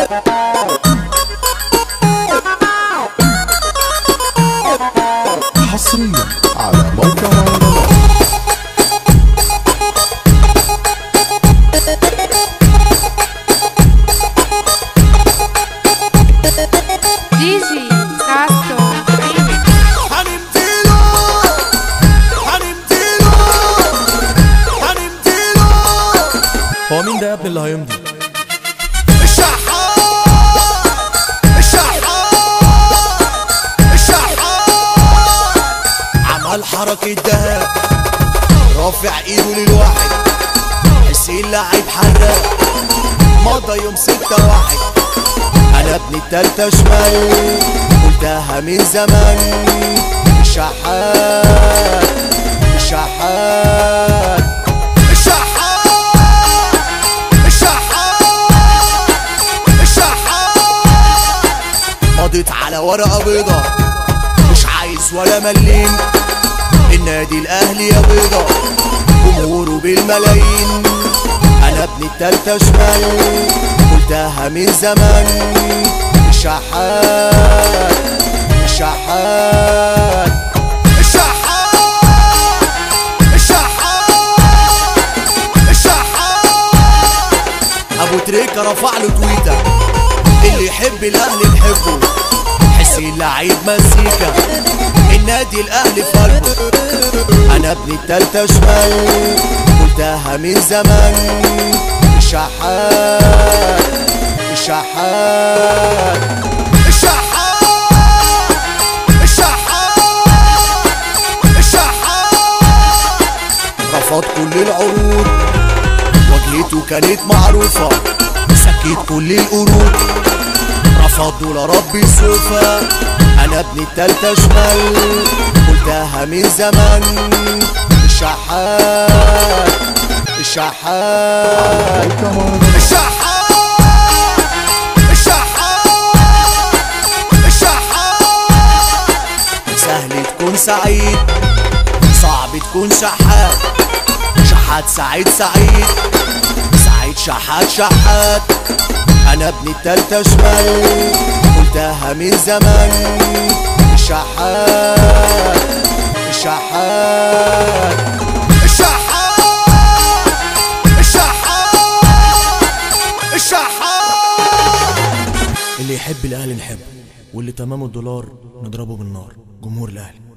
حصريا على موقع مهرجانات دي جي ساسو ريميكس هنمديله هنمديله هنمديله هو مين ده يا ابني اللي هيمضي الشحات الشحات الشحات عمل حركة دهب رافع ايده للواحد حسين لعيب حراق مضى يوم ستة واحد انا ابن التالتة شمال قلتها من زمان الشحات الشحات الشحات الشحات الشحات مضيت على ورقة بيضة مش عايز ولا مليم النادي الاهلي يا بيضة جمهوره بالملايين انا ابن التالتة شمال قلتها من زمان الشحات الشحات الشحات الشحات الشحات ابو تريكة رفع له تويتر اللي يحب الاهلي نحبه حسين لعيب مزيكا النادي الاهلي في قلبه انا ابن التالتة شمال قلتها من زمان الشحات الشحات الشحات الشحات الشحات رفض كل العروض واجهته كانت معروفة سكيت كل القرود رفض دولارات بالسوفة انا ابن التالتة شمال قلتها من زمان الشحات الشحات موقع مهرجانات الشحات الشحات الشحات سهل تكون سعيد صعب تكون شحات شحات سعيد سعيد سعيد شحات شحات انا ابن التالتة شمال قلتها من زمان الشحات الشحات الشحات الشحات الشحات اللي يحب الاهلي نحبه واللي تمامه الدولار نضربه بالنار جمهور الاهلي